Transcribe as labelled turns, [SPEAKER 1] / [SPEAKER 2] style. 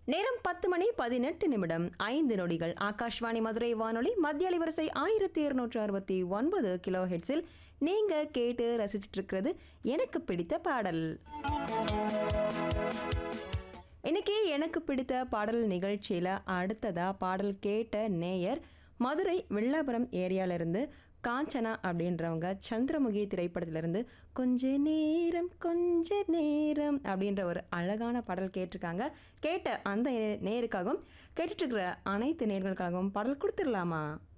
[SPEAKER 1] நேரம் பத்து மணி பதினெட்டு நிமிடம் ஐந்து நொடிகள் ஆகாஷ்வாணி மதுரை வானொலி மத்திய அலைவரிசை ஆயிரத்தி இருநூற்று அறுபத்தி ஒன்பது கிலோ ஹெட்ஸில் நீங்க கேட்டு ரசிச்சிட்டு இருக்கிறது எனக்கு பிடித்த பாடல் இன்னைக்கு எனக்கு பிடித்த பாடல் நிகழ்ச்சியில் அடுத்ததா பாடல் கேட்ட நேயர் மதுரை வில்லாபுரம் ஏரியால இருந்து காஞ்சனா அப்படின்றவங்க சந்திரமுகி திரைப்படத்திலிருந்து கொஞ்ச நேரம் கொஞ்ச நேரம் அப்படின்ற ஒரு அழகான பாடல் கேட்டிருக்காங்க கேட்ட அந்த நேருக்காகவும் கேட்டுட்டு இருக்கிற அனைத்து நேர்களுக்காகவும் பாடல் கொடுத்துடலாமா